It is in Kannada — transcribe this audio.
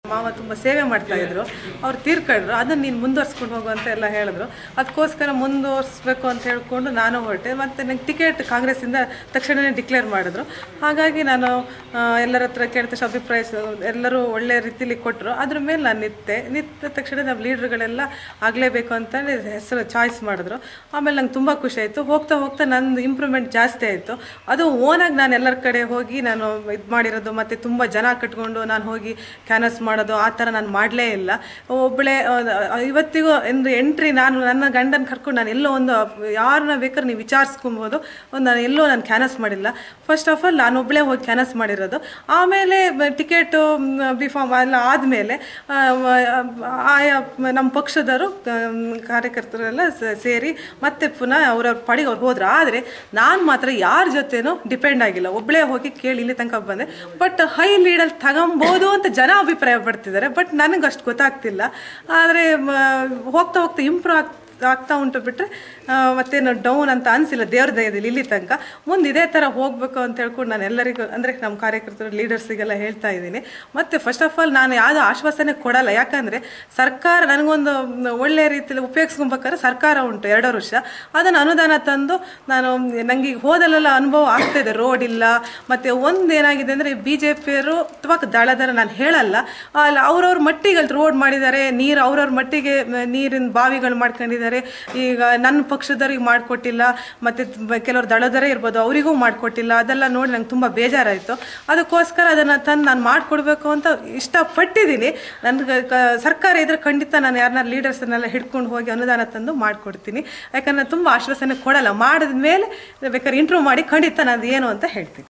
ಮಾವ ತುಂಬ ಸೇವೆ ಮಾಡ್ತಾ ಇದ್ರು ಅವ್ರು ತೀರ್ಕೊಂಡ್ರು ಅದನ್ನ ನೀನು ಮುಂದುವರ್ಸ್ಕೊಂಡು ಹೋಗು ಅಂತ ಎಲ್ಲ ಹೇಳಿದ್ರು ಅದಕ್ಕೋಸ್ಕರ ಮುಂದುವರಿಸ್ಬೇಕು ಅಂತ ಹೇಳ್ಕೊಂಡು ನಾನು ಹೊರಟೆ ಮತ್ತು ನಂಗೆ ಟಿಕೆಟ್ ಕಾಂಗ್ರೆಸ್ಸಿಂದ ತಕ್ಷಣವೇ ಡಿಕ್ಲೇರ್ ಮಾಡಿದ್ರು ಹಾಗಾಗಿ ನಾನು ಆ, ಎಲ್ಲರ ಹತ್ರ ಕೇಳಿದ ತಕ್ಷಣ ಅಭಿಪ್ರಾಯ ಸ- ಎಲ್ಲರೂ ಒಳ್ಳೆ ರೀತಿಲಿ ಕೊಟ್ಟರು ಅದ್ರ ಮೇಲೆ ನಾನು ನಿಂತೆ ನಿಂತ ತಕ್ಷಣ ನಮ್ಮ ಲೀಡ್ರ್ಗಳೆಲ್ಲ ಆಗಲೇಬೇಕು ಅಂತ ಹೆಸರು ಚಾಯ್ಸ್ ಮಾಡಿದ್ರು ಆಮೇಲೆ ನಂಗೆ ತುಂಬ ಖುಷಿ ಆಯಿತು ಹೋಗ್ತಾ ಹೋಗ್ತಾ ನಂದು ಇಂಪ್ರೂವ್ಮೆಂಟ್ ಜಾಸ್ತಿ ಆಯಿತು ಅದು ಓನಾಗಿ ನಾನು ಎಲ್ಲರ ಕಡೆ ಹೋಗಿ ನಾನು ಇದು ಮಾಡಿರೋದು ಮತ್ತು ತುಂಬ ಜನ ಕಟ್ಕೊಂಡು ನಾನು ಹೋಗಿ ಕ್ಯಾನಸ್ ಮಾಡೋದು ಆ ಥರ ನಾನು ಮಾಡಲೇ ಇಲ್ಲ ಒಬ್ಬಳೇ ಇವತ್ತಿಗೂ ಒಂದು ಎಂಟ್ರಿ ನಾನು ನನ್ನ ಗಂಡನ ಕರ್ಕೊಂಡು ನಾನು ಎಲ್ಲೋ ಒಂದು ಯಾರನ್ನ ಬೇಕಾದ್ರೆ ನೀವು ವಿಚಾರಿಸ್ಕೊಬೋದು ಒಂದು ನಾನು ಎಲ್ಲೋ ನಾನು ಕ್ಯಾನಸ್ ಮಾಡಿಲ್ಲ ಫಸ್ಟ್ ಆಫ್ ಆಲ್ ನಾನು ಒಬ್ಬಳೇ ಹೋಗಿ ಕ್ಯಾನಸ್ ಮಾಡಿರೋದು ಆಮೇಲೆ ಟಿಕೆಟು ಬಿಫಾರ್ಮ್ ಎಲ್ಲ ಆದಮೇಲೆ ಆಯಾ ನಮ್ಮ ಪಕ್ಷದವರು ಕಾರ್ಯಕರ್ತರೆಲ್ಲ ಸ- ಸೇರಿ ಮತ್ತೆ ಪುನಃ ಅವ್ರವ್ರ ಪಾಡಿಗೆ ಅವ್ರು ಹೋದ್ರು ಆದರೆ ನಾನು ಮಾತ್ರ ಯಾರ ಜೊತೆನೂ ಡಿಪೆಂಡ್ ಆಗಿಲ್ಲ ಒಬ್ಬಳೇ ಹೋಗಿ ಕೇಳಿ ಇಲ್ಲಿ ತನಕ ಬಂದೆ ಬಟ್ ಹೈ ಲೀಡಲ್ಲಿ ತಗೊಬೋದು ಅಂತ ಜನ ಅಭಿಪ್ರಾಯ ಪಡ್ತಿದ್ದಾರೆ ಬಟ್ ನನಗೆ ಅಷ್ಟು ಗೊತ್ತಾಗ್ತಿಲ್ಲ ಆದರೆ ಹೋಗ್ತಾ ಹೋಗ್ತಾ ಇಂಪ್ರೂವ್ ಆಗ್ ಆಗ್ತಾ ಉಂಟು ಬಿಟ್ಟರೆ ಮತ್ತೇನು ಡೌನ್ ಅಂತ ಅನಿಸಿಲ್ಲ ದೇವ್ರ ದಯದಲ್ಲಿ ಇಲ್ಲಿ ತನಕ ಮುಂದೆ ಇದೇ ಥರ ಹೋಗಬೇಕು ಅಂತ ಹೇಳ್ಕೊಂಡು ನಾನು ಎಲ್ಲರಿಗೂ ಅಂದರೆ ನಮ್ಮ ಕಾರ್ಯಕರ್ತರು ಲೀಡರ್ಸಿಗೆಲ್ಲ ಹೇಳ್ತಾ ಇದ್ದೀನಿ ಮತ್ತು ಫಸ್ಟ್ ಆಫ್ ಆಲ್ ನಾನು ಯಾವುದೋ ಆಶ್ವಾಸನೆ ಕೊಡಲ್ಲ ಯಾಕಂದರೆ ಸರ್ಕಾರ ನನಗೊಂದು ಒಳ್ಳೆ ರೀತಿಯಲ್ಲಿ ಉಪಯೋಗಿಸ್ಕೊಬೇಕಾದ್ರೆ ಸರ್ಕಾರ ಉಂಟು ಎರಡು ವರ್ಷ ಅದನ್ನು ಅನುದಾನ ತಂದು ನಾನು ನನಗೆ ಈಗ ಹೋದಲ್ಲೆಲ್ಲ ಅನುಭವ ಆಗ್ತಾಯಿದೆ ರೋಡ್ ಇಲ್ಲ ಮತ್ತು ಒಂದು ಏನಾಗಿದೆ ಅಂದರೆ ಬಿ ಜೆ ಪಿಯವರು ಅಥವಾ ದಳದರ ನಾನು ಹೇಳಲ್ಲ ಅಲ್ಲ ಅವ್ರವ್ರ ಮಟ್ಟಿಗೆ ಅಲ್ಲಿ ರೋಡ್ ಮಾಡಿದ್ದಾರೆ ನೀರು ಅವ್ರವ್ರ ಮಟ್ಟಿಗೆ ಮ, ನೀರಿನ ಬಾವಿಗಳು ಮಾಡ್ಕೊಂಡಿದ್ದಾರೆ ಈಗ ನನ್ನ ಪಕ್ಷದವ್ರಿಗೆ ಮಾಡಿಕೊಟ್ಟಿಲ್ಲ ಮತ್ತು ಕೆಲವರು ದಳದರೇ ಇರ್ಬೋದು ಅವರಿಗೂ ಮಾಡಿಕೊಟ್ಟಿಲ್ಲ ಅದೆಲ್ಲ ನೋಡಿ ನಂಗೆ ತುಂಬ ಬೇಜಾರಾಯಿತು ಅದಕ್ಕೋಸ್ಕರ ಅದನ್ನು ತಂದು ನಾನು ಮಾಡಿಕೊಡ್ಬೇಕು ಅಂತ ಇಷ್ಟಪಟ್ಟಿದ್ದೀನಿ ನನಗೆ ಸರ್ಕಾರ ಇದ್ರೆ ಖಂಡಿತ ನಾನು ಯಾರನ್ನ ಲೀಡರ್ಸನ್ನೆಲ್ಲ ಹಿಡ್ಕೊಂಡು ಹೋಗಿ ಅನುದಾನ ತಂದು ಮಾಡಿಕೊಡ್ತೀನಿ ಯಾಕಂದ್ರೆ ತುಂಬ ಆಶ್ವಾಸನೆ ಕೊಡಲ್ಲ ಮಾಡಿದ ಮೇಲೆ ಬೇಕಾದ್ರೆ ಇಂಟ್ರೂವ್ ಮಾಡಿ ಖಂಡಿತ ನಾನು ಏನು ಅಂತ ಹೇಳ್ತೀನಿ